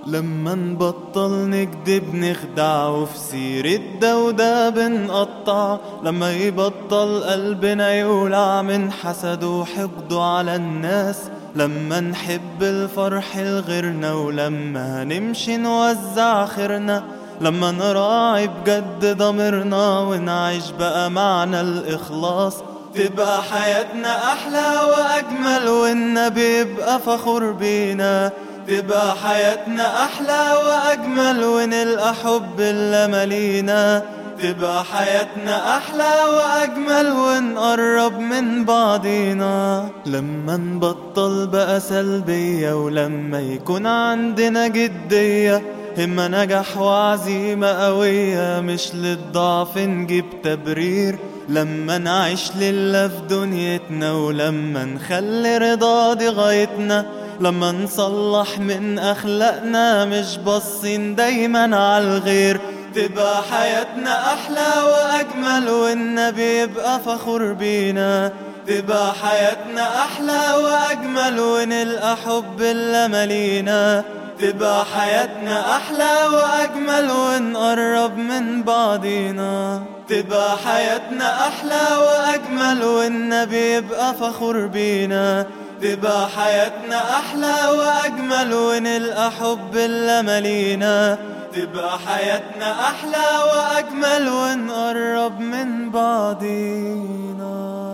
لما نبطل نكدب نخدع وفي سيرة دودا بنقطع لما يبطل قلبنا يولع من حسد وحقد على الناس لما نحب الفرح لغيرنا ولما نمشي نوزع خيرنا لما نراعي بجد ضميرنا ونعيش بقى معنى الإخلاص تبقى حياتنا أحلى وأجمل والنبي يبقى فخور بينا تبقى حياتنا أحلى وأجمل ونلقى حب اللي مالينا تبقى حياتنا أحلى وأجمل ونقرب من بعضينا لما نبطل بقى سلبية ولما يكون عندنا جدية همة نجح وعزيمة قوية مش للضعف نجيب تبرير لما نعيش لله في دنيتنا ولما نخلي رضا دي غايتنا لما نصلح من أخلاقنا مش باصين دايما على الغير تبقى حياتنا أحلى وأجمل والنبي يبقى فخور بينا تبقى حياتنا أحلى وأجمل ونلقى حب اللي مالينا تبقى حياتنا أحلى وأجمل ونقرب من بعضينا تبقى حياتنا أحلى وأجمل والنبي يبقى فخور بينا تبقى حياتنا أحلى وأجمل ونلقى حب اللي مالينا تبقى حياتنا أحلى وأجمل ونقرب من بعضينا